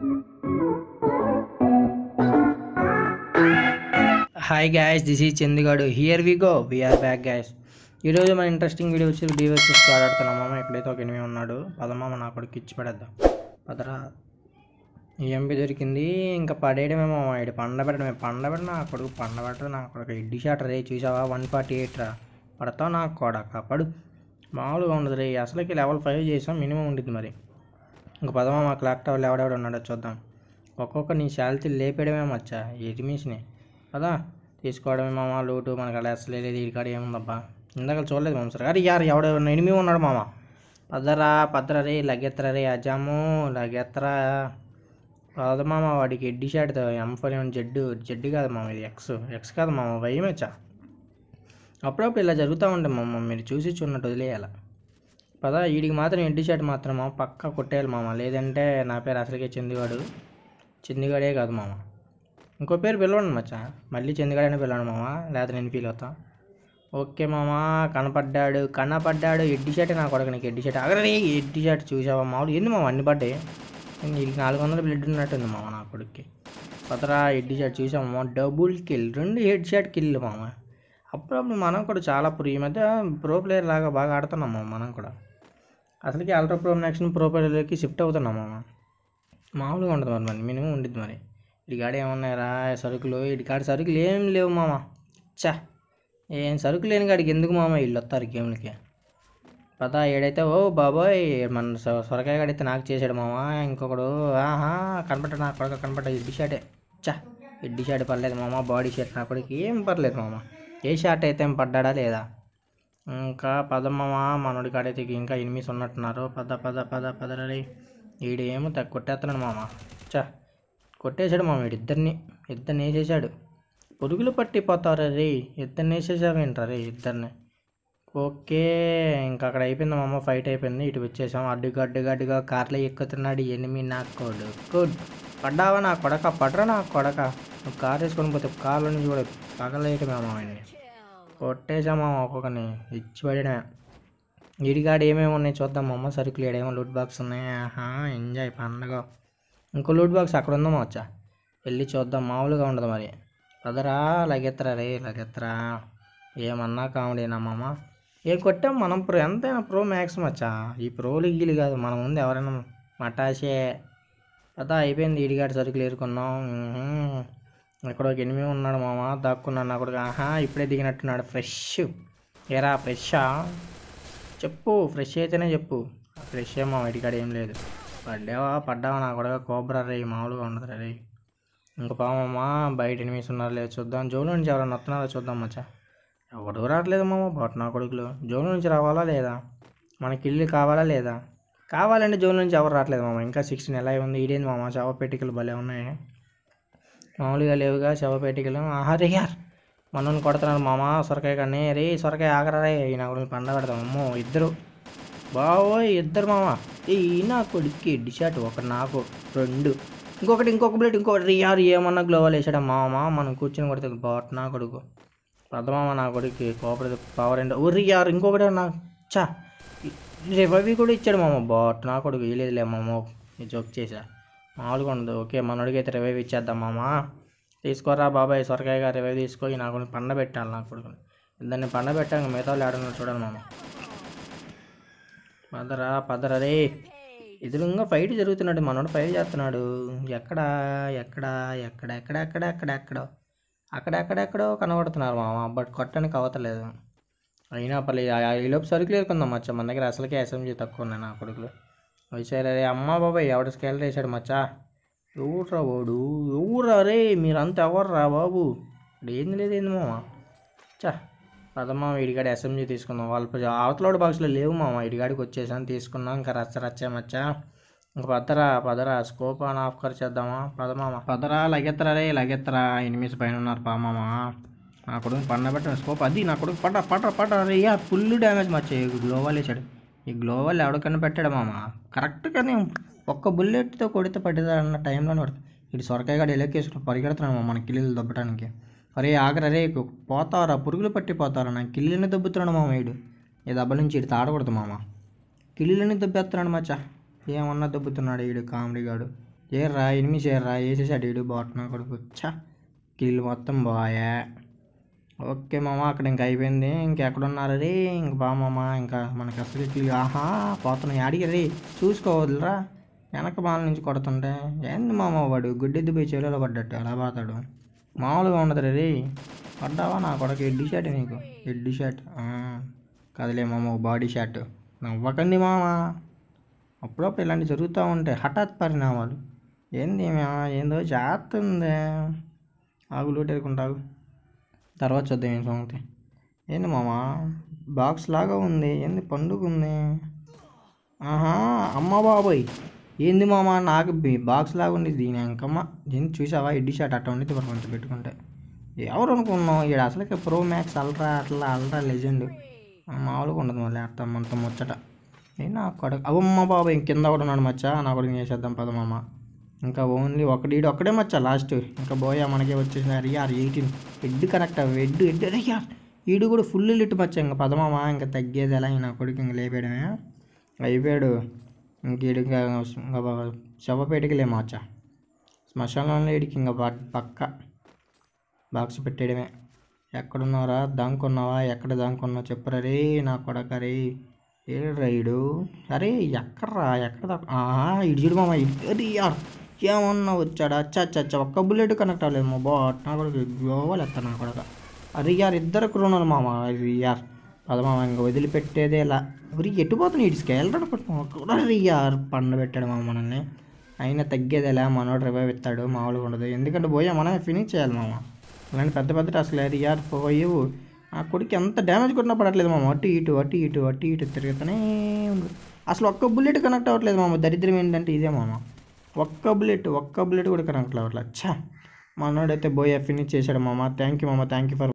Hi guys this is చందిగాడు here we go we're back guys ఈరోజు మన interesting video వచ్చి వీడియో వచ్చేసి ఆడుతున్నాం మామ ఎక్కడైతే ఒక ఎనిమిది ఉన్నాడు పదమామ నా కొడుకు ఇచ్చి పడేద్దాం పదరా ఎంపీ దొరికింది ఇంకా పడేయడమే మామ ఇటు పండబెట్టడమే పండబెట్ట నా కొడుకు పండబెట్టడు నా కొడుకు ఇడ్డి షాట్ రే చూసావా వన్ ఫార్టీ ఎయిట్ రా పడతావు నాకు కొడక పడు మామూలుగా ఉండదు రే అసలుకి లెవెల్ ఫైవ్ చేసాం మినిమం ఉంటుంది మరి ఇంక పదమా మా క్లాక్ టవర్ ఎవడెవడ ఉన్నాడో చూద్దాం ఒక్కొక్క నీ శాలిటీ లేపేయడమే మచ్చా ఎటిమీస్ని కదా తీసుకోవడమే మామ లోటు మనకు అలా అసలు లేదు ఈ కాడ ఏముందబ్బా ఇందాక చూడలేదు మామ సార్ అరే యారు ఎవడ ఎనిమిది ఉన్నాడు మామ పదరా పదరా రే లగెత్తరా రే అజాము లగెత్తరా కాదు మామ వాడికి ఎడ్డి షాట్ ఎం ఫోర్ ఏమైనా జడ్డు జడ్డు కాదు మామ ఇది ఎక్స్ ఎక్స్ కాదు మామ భయమేచ్చా అప్పుడప్పుడు ఇలా జరుగుతూ ఉంటాయి మామ మీరు చూసి చూడనట్టు వదిలేయాల పదా వీడికి మాత్రం ఎడ్డి షాట్ మాత్రం పక్కా కొట్టేయాలి మామ లేదంటే నా పేరు అసలుకే చందిగాడు చందిగాడే కాదు మామ ఇంకో పేరు పిలవండి మచ్చా మళ్ళీ చందిగాడనే పిలవండి మామ లేకపోతే నేను ఫీల్ అవుతా ఓకే మామ కనపడ్డాడు కనపడ్డాడు ఎడ్డి షర్ట్ నా కొడుకు నీకు ఎడ్డి షర్ట్ అగరే ఎడ్డి షర్ట్ చూసావా మామూలు ఏంది మామ అన్ని పడ్డాయి నీకు నాలుగు వందల బ్లడ్ ఉన్నట్టుంది మామ నా కొడుక్కి పదరా ఎడ్డి షర్ట్ చూసాము మామ డబుల్ కిల్ రెండు హెడ్ షాట్ కిల్ మామ అప్పుడప్పుడు మనం కూడా చాలా ప్రో ఈ మధ్య ప్రో ప్లేయర్ లాగా బాగా ఆడుతున్నాం మామ మనం కూడా అసలుకి అల్ట్రా ప్రో నెక్స్ట్ ప్రో ప్లేయర్కి షిఫ్ట్ అవుతున్నాం మామ మామూలుగా ఉంటుంది మరి మరి మినిమం ఉండిద్ది మరి ఇడికాడ ఏమన్నాయరా సరుకులు ఇడికాడ సరుకులు ఏం లేవు మామ చా ఏం సరుకు లేని కాడికి ఎందుకు మామ వీళ్ళు వస్తారు గేమ్లకి పదా ఏడైతే ఓ బాబోయ్ మన సొ- సొరకాయ కాడైతే నాకు చేశాడు మామ ఇంకొకడు ఆహా కనపడ్డ నా కొడుకు కనపడ్డ ఇడ్డి షాటే చా ఇడ్డి షాట్ పర్లేదు మామ బాడీ షాట్ నా కొడుకు ఏం పర్లేదు మామ ఏ షాట్ అయితే ఏం పడ్డాడా లేదా ఇంకా పదమ్మమ్మ మనోడి కాడైతే ఇంకా ఎనిమిస్ ఉన్నట్టున్నారు పద పద పద పదరలే వీడు ఏమో తగ్గ కొట్టేస్తున్నాడు మామ చా కొట్టేశాడు మామ వీడు ఇద్దరిని ఇద్దరిని వేసేసాడు పురుగులు పట్టిపోతారా రే ఇద్దరిని వేసేసావేంట్రా రే ఇద్దరిని ఓకే ఇంకా అక్కడ అయిపోయింది మామ ఫైట్ అయిపోయింది ఇటు వచ్చేసాం అడ్డుగా అడ్డుగా అడ్డుగా కార్లో ఎక్కుతున్నాడు ఎనిమి నా కొడు గుడ్ పడ్డావా నా కొడక పడరా నా కొడక నువ్వు కార్ వేసుకొని పోతే కార్లో నుంచి కూడా పగలేయటమే మామ ఆయన్ని కొట్టేసామా ఒక్కొక్కని ఇచ్చి పడడమే ఇడిగాడు ఏమేమి ఉన్నాయి చూద్దాం అమ్మ సరుకులు ఏడేమో లూట్ బాక్స్ ఉన్నాయి ఆహా ఎంజాయ్ పండగ ఇంకో లూట్ బాక్స్ అక్కడ ఉందమ్మా వచ్చా వెళ్ళి చూద్దాం మామూలుగా ఉండదు మరి పదరా లగెత్తరా రే లగెత్తరా ఏమన్నా కామెడీనమ్మమ్మ ఏం కొట్టాం మనం ప్రో ఎంతైనా ప్రో మ్యాక్స్ మచ్చా ఈ ప్రో లీగిలు కాదు మన ముందు ఎవరైనా మటాషే పదా అయిపోయింది ఇడిగాడు సరుకులు ఏరుకున్నాం ఉహుం. ఎక్కడో ఒక ఎనిమిది ఉన్నాడు మామ దాక్కున్నాడు నా కొడుకు ఆహా ఇప్పుడే దిగినట్టున్నాడు ఫ్రెష్ ఏరా ఫ్రెషా చెప్పు ఫ్రెష్ అయితేనే చెప్పు ఫ్రెష్ ఏమో ఇటుకాడ ఏం లేదు పడ్డావా పడ్డావా నా కొడుకు కోబ్రా రే మామూలుగా ఉండదు రే ఇంక పామమ్మా బయట ఎనిమిస్ ఉన్నారు లేదు చూద్దాం జోలో నుంచి ఎవరైనా వస్తున్నారో చూద్దాం మచ్చా ఎవడు రావట్లేదు మామ బట్ నా కొడుకులు జోలో నుంచి రావాలా లేదా మనకి ఇల్లు కావాలా లేదా కావాలంటే జోలో నుంచి ఎవరు రావట్లేదు మామ ఇంకా సిక్స్టీన్ ఎలా ఉంది ఈడేంది మామ చావ పెట్టికలు భలే ఉన్నాయి మామూలుగా లేవుగా శవపేటికలు ఆహా రే యార్ మనల్ని కొడుతున్నారు మామ సొరకాయ కానీ రే సొరకాయ ఆగరా రే ఈ నా కొడుకు పండ పెడతాం అమ్మో ఇద్దరు బావోయ్ ఇద్దరు మామ ఈ నా కొడుక్కి ఎడ్డి షాట్ ఒకటి నాకు రెండు ఇంకొకటి ఇంకొక ప్లేట్ ఇంకొకటి రే యార్ ఏమన్నా గ్లోవల్ వేసాడా మామ మనం కూర్చొని కొడితే బాట్ నా కొడుకు పదమామ నా కొడుకు కోపరేట్ పవర్ అండ్ ఒరి యార్ ఇంకొకటి నా చా రివవి కూడా ఇచ్చాడు మామ బాట్ నా కొడుకు వేయలేదులే మామ జోక్ చేసా మామూలుగా ఉండదు ఓకే మనోడికి అయితే రివైవ్ ఇచ్చేద్దాం మామ తీసుకోరా బాబాయ్ సొరకాయ గారు రివైవ్ తీసుకో ఈ నాకు పండ పెట్టాలి నా కొడుకుని దాన్ని పండ పెట్టాక మిగతా వాళ్ళు ఆడున్నారు చూడాలి మామ పదరా పదరా రే ఎదురుగా ఫైట్ జరుగుతున్నాడు మనోడు ఫైట్ చేస్తున్నాడు ఎక్కడ ఎక్కడ ఎక్కడ ఎక్కడ ఎక్కడ ఎక్కడ ఎక్కడ అక్కడెక్కడెక్కడో కనబడుతున్నారు మామ బట్ కొట్టడానికి అవతలేదు అయినా పర్లేదు ఆ- ఆ ఈలోపు సరుకులు ఏరుకుందాం మచ్చా మన దగ్గర అసలుకే ఎస్ఎంజీ తక్కువ ఉన్నాయి నా కొడుకులు వచ్చారు రే అమ్మ బాబాయ్ ఎవడ స్కేల్ వేసాడు మచ్చా ఎవడ్రా వాడు ఎవరా రే మీరంతా ఎవర్రా బాబు ఇక్కడ ఏంది లేదు ఏంది మామ చా పదమ్మా ఇడిగాడి ఎస్ఎంజీ తీసుకుందాం వాళ్ళ అవతలోడు బాక్స్లో లేవు మామ ఇడిగాడికి వచ్చేసాను తీసుకున్నాం ఇంకా రచ్చ రచ్చే మచ్చా ఇంకా పదరా పదరా స్కోప్ ఆన్ ఆఫ్ ఖర్చు చేద్దామా పదమామ పదరా లగెత్తరా రే లగెత్తరా ఎనిమిస్ పైన ఉన్నారు పామామ నా కొడుకు పండ పెట్ట స్కోప్ అది నా కొడుకు పడ్డ పడ్డ పడ్డ రే యా ఫుల్ డ్యామేజ్ మచ్చా గ్లోవల్ వేసాడు ఈ గ్లోవల్ ఎవరికైనా పెట్టాడు మామ కరెక్ట్గానే ఒక్క బుల్లెట్తో కొడితే పడ్డదా అన్న టైంలోనే పడుతుంది ఇటు సొరకాయ గడ ఎలకేసుకుని పరిగెడుతున్నాడు మామ మన కిల్లీలు దొబ్బటానికి అరే ఆగరా రే పోతారా పురుగులు పట్టిపోతారా నా కిల్లీని దొబ్బుతున్నాడు మామ వీడు ఈ దెబ్బ నుంచి ఇటు తాడకూడదు మామ కిల్లీలని దొబ్బేస్తున్నాడు మచ్చా ఏమన్నా దొబ్బుతున్నాడు వీడు కామెడీ గాడు ఏర్రా ఎనిమిది ఏర్రా వేసేసాడు ఇడు బాట్నా కొడుకు చా కిల్లు మొత్తం బాయా ఓకే మామ అక్కడ ఇంకా అయిపోయింది ఇంకెక్కడున్నారు రే ఇంక బా మామ ఇంకా మనకి అసలు కిల్లు ఆహా పోతున్నాయి అడిగి రే చూసుకోవద్దురా వెనక బాల నుంచి కొడుతుంటే ఏంది మామ వాడు గుడ్డెద్దు పోయి చెరువులో పడ్డట్టు అలా పోతాడు మామూలుగా ఉండదు రే పడ్డావా నా కొడుకు ఎడ్డి షర్ట్ నీకు ఎడ్డి షర్ట్ కదలే మామ బాడీ షర్ట్ నవ్వకండి మామ అప్పుడప్పుడు ఇలాంటివి జరుగుతూ ఉంటాయి హఠాత్ పరిణామాలు ఏంది మామ ఏందో చేస్తుంది ఆగు లూటేరుకుంటావు తర్వాత చూద్దాం ఏం సంగతి ఏంది మామ బాక్స్ లాగా ఉంది ఏంది పండుగ ఉంది ఆహా అమ్మ బాబోయ్ ఏంది మామ నాకు బి- బాక్స్ లాగా ఉంది దీని అంకమ్మ దీన్ని చూసావా ఎడ్డి షాట్ అట్ట ఉండి కొంచెం పెట్టుకుంటే ఎవరు అనుకున్నావు ఇక్కడ అసలుకే ప్రో మ్యాక్స్ అల్ట్రా అట్లా అల్ట్రా లెజెండ్ మామూలుగా ఉండదు మళ్ళీ అట్ట అంత ముచ్చట ఏ నా కొడుకు అవమ్మ బాబా కింద కూడా ఉన్నాడు మచ్చా నా కొడుకు చేసేద్దాం పదమ్మ ఇంకా ఓన్లీ ఒకటి ఈడు ఒక్కడే మచ్చా లాస్ట్ ఇంకా బోయా మనకే వచ్చేసినారు యార్ ఎయిటీన్ హెడ్ కనెక్ట్ అవ్వ హెడ్ హెడ్ అరే యార్ ఈడు కూడా ఫుల్ లిట్ మచ్చా ఇంకా పదమామ ఇంకా తగ్గేది ఎలా నా కొడుకు ఇంక లేపాడమే అయిపోయాడు ఇంక ఈడు ఇంకా ఇంకా శవపేటకి లేమచ్చా శ్మశానంలో ఈడికి ఇంకా ప- పక్క బాక్స్ పెట్టేయడమే ఎక్కడున్నారా దాంకున్నావా ఎక్కడ దాంకున్నావు చెప్పురా రే నా కొడక రే ఏ రైడు అరే ఎక్కడ్రా ఎక్కడ దాక్- ఆహా ఇటు చూడు మామ ఇటు అరే యార్ ఏమన్నా వచ్చాడా అచ్చా అచ్చా అచ్చా ఒక్క బుల్లెట్ కనెక్ట్ అవ్వలేదు మా బాట్ నా కొడుకు గోవలెత్తా నా కొడక అరే యార్ ఇద్దరు కొనున్నారు మామ అరే యార్ పదమామ ఇంకా వదిలిపెట్టేదే ఇలా మరి ఎటు పోతున్నాయి ఇటు స్కేల్ అరే యార్ పండు పెట్టాడు మామ మనల్ని అయినా తగ్గేది ఎలా మనోడు రివైవ్ ఇస్తాడు మామూలుగా ఉండదు ఎందుకంటే పోయా మనమే ఫినిష్ చేయాలి మామ ఇలాంటి పెద్ద పెద్ద అసలు అది యార్ పోయేవు ఆ కొడుకు ఎంత డ్యామేజ్ కొట్టినా పడట్లేదు మామ అటు ఇటు అటు ఇటు అటు ఇటు తిరుగుతూనే ఉంది అసలు ఒక్క బుల్లెట్ కనెక్ట్ అవ్వట్లేదు మామ దరిద్రం ఏంటంటే ఇదే మామ ఒక్క బుల్లెట్ ఒక్క బుల్లెట్ కూడా కనెక్ట్ అవ్వట్లేదు ఛా మనోడైతే బోయా ఫినిష్ చేశాడు మామ థ్యాంక్ యూ మామ థ్యాంక్ యూ ఫర్